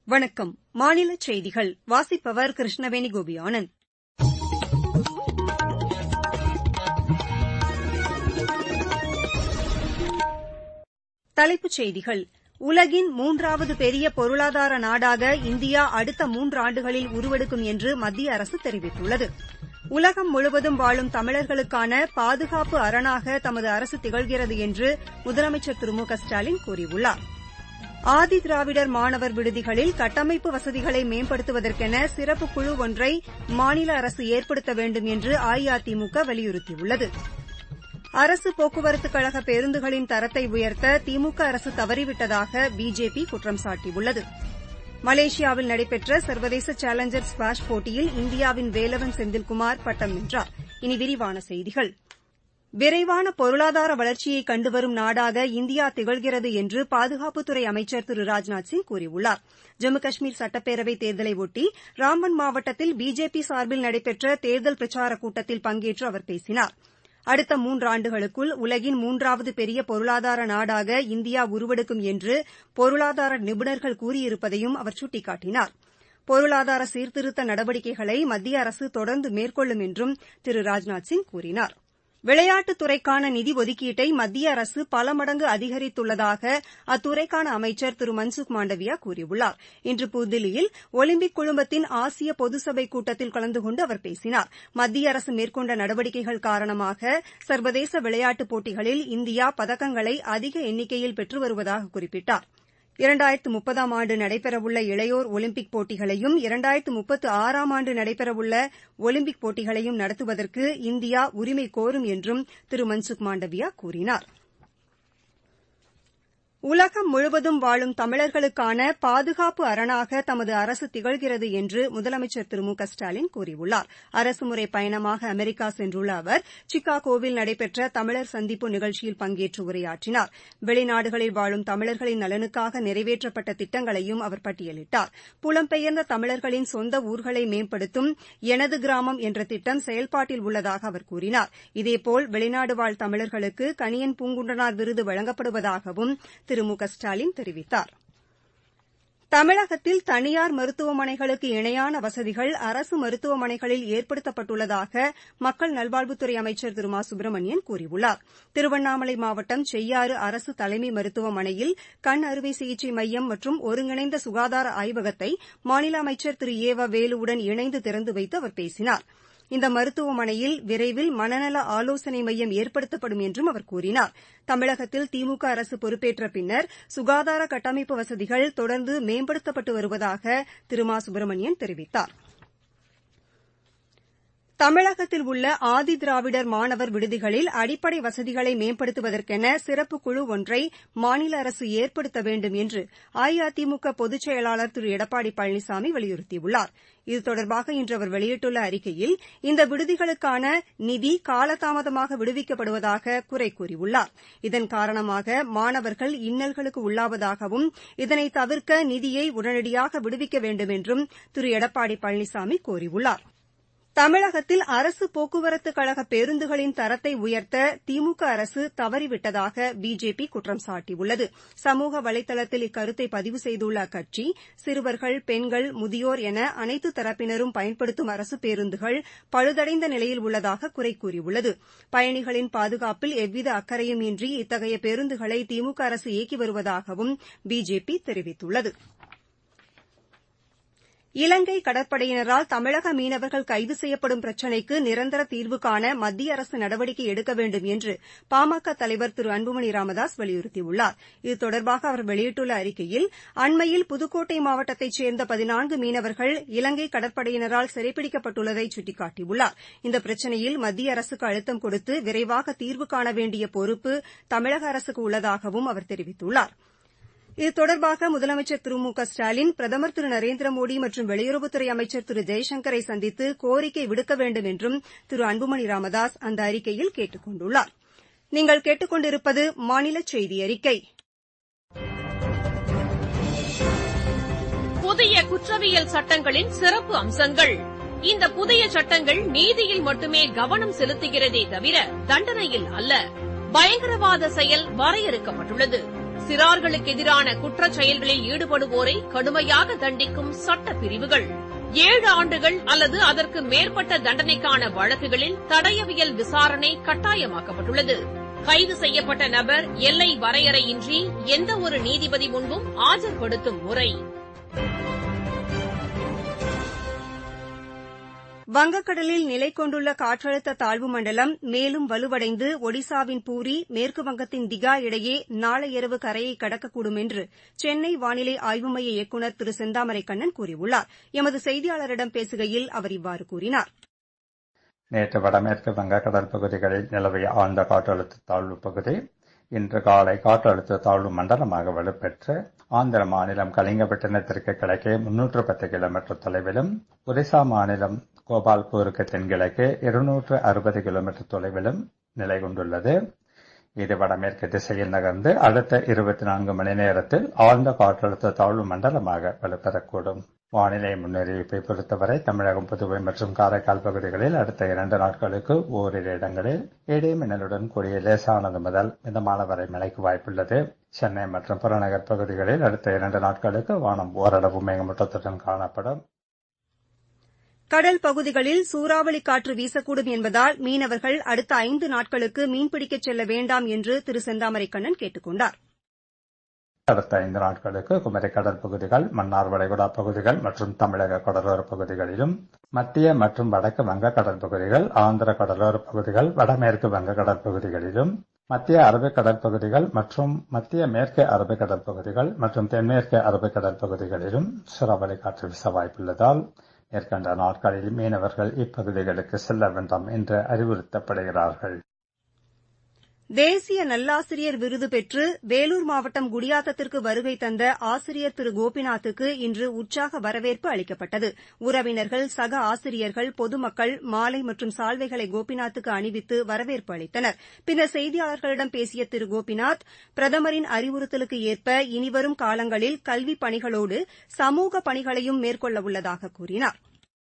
வணக்கம் மாநிலச் செய்திகள் வாசிப்பவர் கிருஷ்ணவேணி கோபியானந்த் தலைப்புச் செய்திகள் உலகின் மூன்றாவது பெரிய பொருளாதார நாடாக இந்தியா அடுத்த மூன்றாண்டுகளில் உருவெடுக்கும் என்று மத்திய அரசு தெரிவித்துள்ளது உலகம் முழுவதும் வாழும் தமிழர்களுக்கான பாதுகாப்பு அரணாக தமது அரசு திகழ்கிறது என்று முதலமைச்சர் திரு மு க ஸ்டாலின் கூறியுள்ளார் ஆதி திராவிடர் மாணவர் விடுதிகளில் கட்டமைப்பு வசதிகளை மேம்படுத்துவதற்கென சிறப்பு குழு ஒன்றை மாநில அரசு ஏற்படுத்த வேண்டும் என்று அஇஅதிமுக வலியுறுத்தியுள்ளது அரசு போக்குவரத்துக் கழக பேருந்துகளின் தரத்தை உயர்த்த திமுக அரசு தவறிவிட்டதாக பிஜேபி குற்றம் சாட்டியுள்ளது மலேசியாவில் நடைபெற்ற சர்வதேச சேலஞ்சர் ஸ்குவாஷ் போட்டியில் இந்தியாவின் வேலவன் செந்தில்குமார் பட்டம் வென்றார் இனி விரிவான செய்திகள் விரைவான பொருளாதார வளர்ச்சியை கண்டுவரும் நாடாக இந்தியா திகழ்கிறது என்று பாதுகாப்புத்துறை அமைச்சர் திரு ராஜ்நாத் சிங் கூறியுள்ளார் ஜம்மு காஷ்மீர் சட்டப்பேரவைத் தேர்தலையொட்டி ராம்பன் மாவட்டத்தில் பிஜேபி சார்பில் நடைபெற்ற தேர்தல் பிரச்சாரக் கூட்டத்தில் பங்கேற்று அவர் பேசினார் அடுத்த மூன்றாண்டுகளுக்குள் உலகின் மூன்றாவது பெரிய பொருளாதார நாடாக இந்தியா உருவெடுக்கும் என்று பொருளாதார நிபுணர்கள் கூறியிருப்பதையும் அவர் சுட்டிக்காட்டினார் பொருளாதார சீர்திருத்த நடவடிக்கைகளை மத்திய அரசு தொடர்ந்து மேற்கொள்ளும் என்றும் திரு ராஜ்நாத் சிங் கூறினார் விளையாட்டுத் துறைக்கான நிதி ஒதுக்கீட்டை மத்திய அரசு பல மடங்கு அதிகரித்துள்ளதாக அத்துறைக்கான அமைச்சர் திரு மன்சுக் மாண்டவியா கூறியுள்ளார் இன்று புதுதில்லியில் ஒலிம்பிக் குழுமத்தின் ஆசிய பொதுசபை கூட்டத்தில் கலந்து கொண்டு அவர் பேசினார் மத்திய அரசு மேற்கொண்ட நடவடிக்கைகள் காரணமாக சர்வதேச விளையாட்டுப் போட்டிகளில் இந்தியா பதக்கங்களை அதிக எண்ணிக்கையில் பெற்று வருவதாக குறிப்பிட்டார் இரண்டாயிரத்து முப்பதாம் ஆண்டு நடைபெறவுள்ள இளையோர் ஒலிம்பிக் போட்டிகளையும் இரண்டாயிரத்து முப்பத்து ஆறாம் ஆண்டு நடைபெறவுள்ள ஒலிம்பிக் போட்டிகளையும் நடத்துவதற்கு இந்தியா உரிமை கோரும் என்றும் திரு மன்சுக் மாண்டவியா கூறினார் உலகம் முழுவதும் வாழும் தமிழர்களுக்கான பாதுகாப்பு அரணாக தமது அரசு திகழ்கிறது என்று முதலமைச்சர் திரு மு க ஸ்டாலின் கூறியுள்ளார் அரசுமுறை பயணமாக அமெரிக்கா சென்றுள்ள அவர் சிகாகோவில் நடைபெற்ற தமிழர் சந்திப்பு நிகழ்ச்சியில் பங்கேற்று உரையாற்றினார் வெளிநாடுகளில் வாழும் தமிழர்களின் நலனுக்காக நிறைவேற்றப்பட்ட திட்டங்களையும் அவர் பட்டியலிட்டார் புலம்பெயர்ந்த தமிழர்களின் சொந்த ஊர்களை மேம்படுத்தும் எனது கிராமம் என்ற திட்டம் செயல்பாட்டில் உள்ளதாக அவர் கூறினார் இதேபோல் வெளிநாடு வாழ் தமிழர்களுக்கு கணியன் பூங்குன்றனார் விருது வழங்கப்படுவதாகவும் திரு மு க ஸ்டாலின் தெரிவித்தார் தமிழகத்தில் தனியார் மருத்துவமனைகளுக்கு இணையான வசதிகள் அரசு மருத்துவமனைகளில் ஏற்படுத்தப்பட்டுள்ளதாக மக்கள் நல்வாழ்வுத்துறை அமைச்சர் திரு மா சுப்பிரமணியன் கூறியுள்ளார் திருவண்ணாமலை மாவட்டம் செய்யாறு அரசு தலைமை மருத்துவமனையில் கண் அறுவை சிகிச்சை மையம் மற்றும் ஒருங்கிணைந்த சுகாதார ஆய்வகத்தை மாநில அமைச்சர் திரு ஏ வ வேலுவுடன் இணைந்து திறந்து வைத்து அவர் பேசினார் இந்த மருத்துவமனையில் விரைவில் மனநல ஆலோசனை மையம் ஏற்படுத்தப்படும் என்றும் அவர் கூறினார் தமிழகத்தில் திமுக அரசு பொறுப்பேற்ற பின்னர் சுகாதார கட்டமைப்பு வசதிகள் தொடர்ந்து மேம்படுத்தப்பட்டு வருவதாக திரு மா சுப்பிரமணியன் தெரிவித்தார் தமிழகத்தில் உள்ள ஆதி திராவிடர் மாணவர் விடுதிகளில் அடிப்படை வசதிகளை மேம்படுத்துவதற்கென சிறப்பு குழு ஒன்றை மாநில அரசு ஏற்படுத்த வேண்டும் என்று அஇஅதிமுக பொதுச் செயலாளர் திரு எடப்பாடி பழனிசாமி வலியுறுத்தியுள்ளார் இது தொடர்பாக இன்று அவர் வெளியிட்டுள்ள அறிக்கையில் இந்த விடுதிகளுக்கான நிதி காலதாமதமாக விடுவிக்கப்படுவதாக குறை கூறியுள்ளார் இதன் காரணமாக மாணவர்கள் இன்னல்களுக்கு உள்ளாவதாகவும் இதனை தவிர்க்க நிதியை உடனடியாக விடுவிக்க வேண்டும் என்றும் திரு எடப்பாடி பழனிசாமி கூறியுள்ளார் தமிழகத்தில் அரசு போக்குவரத்துக் கழக பேருந்துகளின் தரத்தை உயர்த்த திமுக அரசு தவறிவிட்டதாக பிஜேபி குற்றம் சாட்டியுள்ளது சமூக வலைதளத்தில் இக்கருத்தை பதிவு செய்துள்ள அக்கட்சி சிறுவர்கள் பெண்கள் முதியோர் என அனைத்து தரப்பினரும் பயன்படுத்தும் அரசு பேருந்துகள் பழுதடைந்த நிலையில் உள்ளதாக குறை கூறியுள்ளது பயணிகளின் பாதுகாப்பில் எவ்வித அக்கறையும் இன்றி இத்தகைய பேருந்துகளை திமுக அரசு இயக்கி வருவதாகவும் பிஜேபி தெரிவித்துள்ளது இலங்கை கடற்படையினரால் தமிழக மீனவர்கள் கைது செய்யப்படும் பிரச்சினைக்கு நிரந்தர தீர்வு காண மத்திய அரசு நடவடிக்கை எடுக்க வேண்டும் என்று பாமக தலைவர் திரு அன்புமணி ராமதாஸ் வலியுறுத்தியுள்ளார் இது தொடர்பாக அவர் வெளியிட்டுள்ள அறிக்கையில் அண்மையில் புதுக்கோட்டை மாவட்டத்தைச் சேர்ந்த பதினான்கு மீனவர்கள் இலங்கை கடற்படையினரால் சிறைப்பிடிக்கப்பட்டுள்ளதை சுட்டிக்காட்டியுள்ளார் இந்த பிரச்சினையில் மத்திய அரசுக்கு அழுத்தம் கொடுத்து விரைவாக தீர்வு காண வேண்டிய பொறுப்பு தமிழக அரசுக்கு உள்ளதாகவும் அவர் தெரிவித்துள்ளார் இது தொடர்பாக முதலமைச்சர் திரு மு க ஸ்டாலின் பிரதமர் திரு நரேந்திரமோடி மற்றும் வெளியுறவுத்துறை அமைச்சர் திரு ஜெய்சங்கரை சந்தித்து கோரிக்கை விடுக்க வேண்டும் என்றும் திரு அன்புமணி ராமதாஸ் அந்த அறிக்கையில் கேட்டுக் கொண்டுள்ளார் நீங்கள் கேட்டுக் கொண்டிருப்பது மாநில செய்தி அறிக்கை புதிய குற்றவியல் சட்டங்களின் சிறப்பு அம்சங்கள் இந்த புதிய சட்டங்கள் நீதியில் மட்டுமே கவனம் செலுத்துகிறதே தவிர தண்டனையில் அல்ல பயங்கரவாத செயல் வரையறுக்கப்பட்டுள்ளது சிறார்களுக்கு எதிரான குற்றச் செயல்களில் ஈடுபடுவோரை கடுமையாக தண்டிக்கும் சட்ட பிரிவுகள் ஏழு ஆண்டுகள் அல்லது அதற்கு மேற்பட்ட தண்டனைக்கான வழக்குகளில் தடயவியல் விசாரணை கட்டாயமாக்கப்பட்டுள்ளது கைது செய்யப்பட்ட நபர் எல்லை வரையறையின்றி எந்தவொரு நீதிபதி முன்பும் ஆஜர்படுத்தும் முறை வங்கக்கடலில் நிலை கொண்டுள்ள காற்றழுத்த தாழ்வு மண்டலம் மேலும் வலுவடைந்து ஒடிசாவின் பூரி மேற்குவங்கத்தின் திகா இடையே நாளை இரவு கரையை கடக்கக்கூடும் என்று சென்னை வானிலை ஆய்வு மைய இயக்குநர் திரு செந்தாமரை கண்ணன் கூறியுள்ளார் எமது செய்தியாளரிடம் பேசுகையில் அவர் இவ்வாறு கூறினார் நேற்று வடமேற்கு வங்கக்கடல் பகுதிகளில் நிலவிய ஆழ்ந்த காற்றழுத்த தாழ்வு பகுதி இன்று காலை காற்றழுத்த தாழ்வு மண்டலமாக வலுப்பெற்று ஆந்திர மாநிலம் கலிங்கப்பட்டினத்திற்கு கிழக்கே முன்னூற்று பத்து கிலோமீட்டர் தொலைவிலும் ஒரிசா மாநிலம் கோபால்பூருக்கு தென்கிழக்கே இருநூற்று அறுபது கிலோமீட்டர் தொலைவிலும் நிலை கொண்டுள்ளது இது வடமேற்கு திசையில் நகர்ந்து அடுத்த இருபத்தி நான்கு மணி நேரத்தில் ஆழ்ந்த காற்றழுத்த தாழ்வு மண்டலமாக வலுப்பெறக்கூடும் வானிலை முன்னறிவிப்பை பொறுத்தவரை தமிழகம் புதுவை மற்றும் காரைக்கால் பகுதிகளில் அடுத்த இரண்டு நாட்களுக்கு ஓரிரு இடங்களில் இடி மின்னலுடன் கூடிய லேசானது முதல் மிதமான வரை மழைக்கு வாய்ப்புள்ளது சென்னை மற்றும் புறநகர் பகுதிகளில் அடுத்த இரண்டு நாட்களுக்கு வானம் ஓரளவு மேகமூட்டத்துடன் காணப்படும் கடல் பகுதிகளில் சூறாவளி காற்று வீசக்கூடும் என்பதால் மீனவர்கள் அடுத்த ஐந்து நாட்களுக்கு மீன்பிடிக்கச் செல்ல வேண்டாம் என்று திரு செந்தாமரை கண்ணன் கேட்டுக் கொண்டார் அடுத்த ஐந்து நாட்களுக்கு குமரி கடல் பகுதிகள் மன்னார் வளைகுடா பகுதிகள் மற்றும் தமிழக கடலோர பகுதிகளிலும் மத்திய மற்றும் வடக்கு வங்க கடல் பகுதிகள் ஆந்திர கடலோர பகுதிகள் வடமேற்கு வங்க கடல் பகுதிகளிலும் மத்திய அரபிக்கடல் பகுதிகள் மற்றும் மத்திய மேற்கு அரபிக்கடல் பகுதிகள் மற்றும் தென்மேற்கு அரபிக்கடல் பகுதிகளிலும் சூறாவளி காற்று வீச வாய்ப்புள்ளதால் மேற்கண்ட நாட்களில் மீனவர்கள் இப்பகுதிகளுக்கு செல்ல வேண்டாம் என்று அறிவுறுத்தப்படுகிறார்கள் தேசிய நல்லாசிரியர் விருது பெற்று வேலூர் மாவட்டம் குடியாத்தத்திற்கு வருகை தந்த ஆசிரியர் திரு கோபிநாத்துக்கு இன்று உற்சாக வரவேற்பு அளிக்கப்பட்டது உறவினர்கள் சக ஆசிரியர்கள் பொதுமக்கள் மாலை மற்றும் சால்வைகளை கோபிநாத்துக்கு அணிவித்து வரவேற்பு அளித்தனர் பின்னர் செய்தியாளர்களிடம் பேசிய திரு கோபிநாத் பிரதமரின் அறிவுறுத்தலுக்கு ஏற்ப இனிவரும் காலங்களில் கல்விப் பணிகளோடு சமூக பணிகளையும் மேற்கொள்ளவுள்ளதாக கூறினார்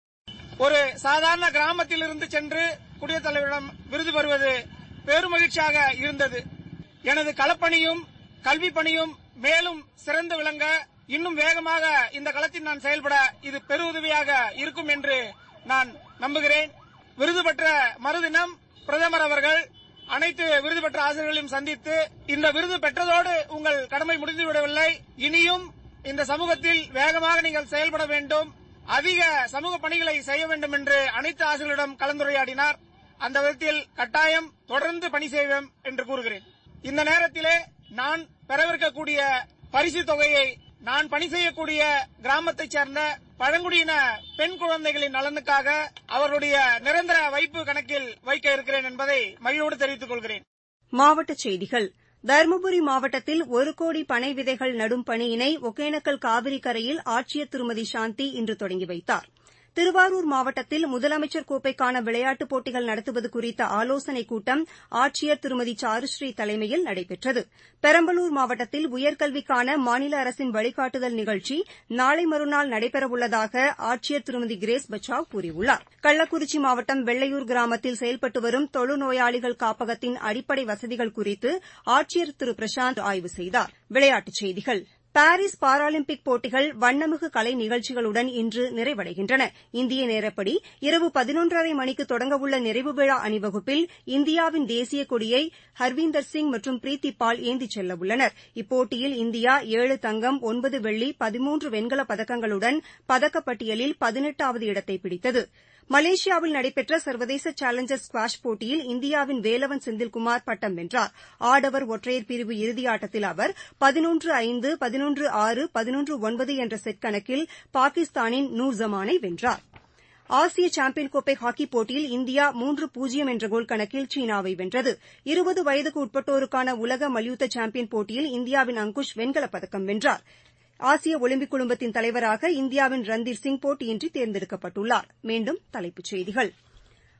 ஒரு சாதாரண கிராமத்தில் இருந்து சென்று குடியரசுத் தலைவரிடம் விருது பெறுவது பெருமகிழ்ச்சியாக இருந்தது எனது களப்பணியும் கல்வி பணியும் மேலும் சிறந்து விளங்க இன்னும் வேகமாக இந்த களத்தில் நான் செயல்பட இது பெருஉதவியாக இருக்கும் என்று நான் நம்புகிறேன் விருது பெற்ற மறுதினம் பிரதமர் அவர்கள் அனைத்து விருது பெற்ற ஆசிரியர்களையும் சந்தித்து இந்த விருது பெற்றதோடு உங்கள் கடமை முடிந்துவிடவில்லை இனியும் இந்த சமூகத்தில் வேகமாக நீங்கள் செயல்பட வேண்டும் அதிக சமூக பணிகளை செய்ய வேண்டும் என்று அனைத்து ஆசிரியர்களிடம் கலந்துரையாடினார் அந்த விதத்தில் கட்டாயம் தொடர்ந்து பணி செய்வோம் என்று கூறுகிறேன் இந்த நேரத்திலே நான் பெறவிருக்கக்கூடிய பரிசு தொகையை நான் பணி செய்யக்கூடிய கிராமத்தைச் சேர்ந்த பழங்குடியின பெண் குழந்தைகளின் நலனுக்காக அவர்களுடைய நிரந்தர வைப்பு கணக்கில் வைக்க இருக்கிறேன் என்பதை மகிழ்வோடு தெரிவித்துக் கொள்கிறேன் மாவட்டச் செய்திகள் தருமபுரி மாவட்டத்தில் ஒரு கோடி பனை விதைகள் நடும் பணியினை ஒகேனக்கல் காவிரி கரையில் ஆட்சியர் திருமதி சாந்தி இன்று தொடங்கி வைத்தார் திருவாரூர் மாவட்டத்தில் முதலமைச்சர் கோப்பைக்கான விளையாட்டுப் போட்டிகள் நடத்துவது குறித்த ஆலோசனைக் கூட்டம் ஆட்சியர் திருமதி சாருஸ்ரீ தலைமையில் நடைபெற்றது பெரம்பலூர் மாவட்டத்தில் உயர்கல்விக்கான மாநில அரசின் வழிகாட்டுதல் நிகழ்ச்சி நாளை மறுநாள் நடைபெறவுள்ளதாக ஆட்சியர் திருமதி கிரேஸ் பச்சாவ் கூறியுள்ளார் கள்ளக்குறிச்சி மாவட்டம் வெள்ளையூர் கிராமத்தில் செயல்பட்டு வரும் தொழுநோயாளிகள் காப்பகத்தின் அடிப்படை வசதிகள் குறித்து ஆட்சியர் திரு பிரசாந்த் ஆய்வு செய்தார் விளையாட்டுச் செய்திகள் பாரிஸ் பாராலிம்பிக் போட்டிகள் வண்ணமிகு கலை நிகழ்ச்சிகளுடன் இன்று நிறைவடைகின்றன இந்திய நேரப்படி இரவு பதினொன்றரை மணிக்கு தொடங்கவுள்ள நிறைவு விழா அணிவகுப்பில் இந்தியாவின் தேசிய கொடியை ஹர்வீந்தர் சிங் மற்றும் பிரீத்தி பால் ஏந்திச் செல்லவுள்ளனர் இப்போட்டியில் இந்தியா ஏழு தங்கம் ஒன்பது வெள்ளி பதிமூன்று வெண்கலப் பதக்கங்களுடன் பதக்கப்பட்டியலில் பதினெட்டாவது இடத்தை பிடித்தது மலேசியாவில் நடைபெற்ற சர்வதேச சேலஞ்சர்ஸ் ஸ்குவாஷ் போட்டியில் இந்தியாவின் வேலவன் செந்தில்குமார் பட்டம் வென்றார் ஆடவர் ஒற்றையர் பிரிவு இறுதியாட்டத்தில் அவர் பதினொன்று ஐந்து பதினொன்று ஆறு பதினொன்று ஒன்பது என்ற செட் கணக்கில் பாகிஸ்தானின் நூர் ஜமானை வென்றார் ஆசிய சாம்பியன் கோப்பை ஹாக்கிப் போட்டியில் இந்தியா மூன்று பூஜ்ஜியம் என்ற கோல் கணக்கில் சீனாவை வென்றது இருபது வயதுக்கு உட்பட்டோருக்கான உலக மல்யுத்த சாம்பியன் போட்டியில் இந்தியாவின் அங்குஷ் வெண்கலப் பதக்கம் வென்றார் ஆசிய ஒலிம்பிக் குழுமத்தின் தலைவராக இந்தியாவின் ரந்தீர் சிங் போட்டியின்றி தேர்ந்தெடுக்கப்பட்டுள்ளார் மீண்டும் தலைப்புச் செய்திகள்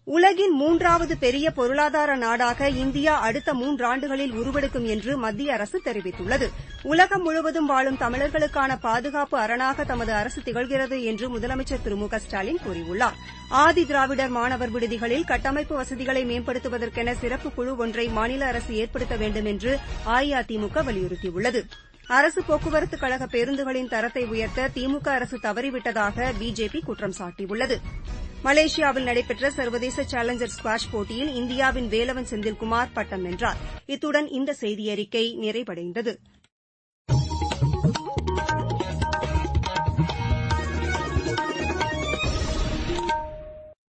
உலகின் மூன்றாவது பெரிய பொருளாதார நாடாக இந்தியா அடுத்த மூன்றாண்டுகளில் உருவெடுக்கும் என்று மத்திய அரசு தெரிவித்துள்ளது உலகம் முழுவதும் வாழும் தமிழர்களுக்கான பாதுகாப்பு அரணாக தமது அரசு திகழ்கிறது என்று முதலமைச்சர் திரு மு க ஸ்டாலின் கூறியுள்ளார் ஆதி திராவிடர் மாணவர் விடுதிகளில் கட்டமைப்பு வசதிகளை மேம்படுத்துவதற்கென சிறப்பு குழு ஒன்றை மாநில அரசு ஏற்படுத்த வேண்டும் என்று அஇஅதிமுக வலியுறுத்தியுள்ளது அரசு போக்குவரத்து கழக பேருந்துகளின் தரத்தை உயர்த்த திமுக அரசு தவறிவிட்டதாக பிஜேபி குற்றம் சாட்டியுள்ளது மலேசியாவில் நடைபெற்ற சர்வதேச சேலஞ்சர் ஸ்குவாஷ் போட்டியில் இந்தியாவின் வேலவன் செந்தில்குமார் பட்டம் வென்றார் இத்துடன் இந்த செய்தியறிக்கை நிறைவடைந்தது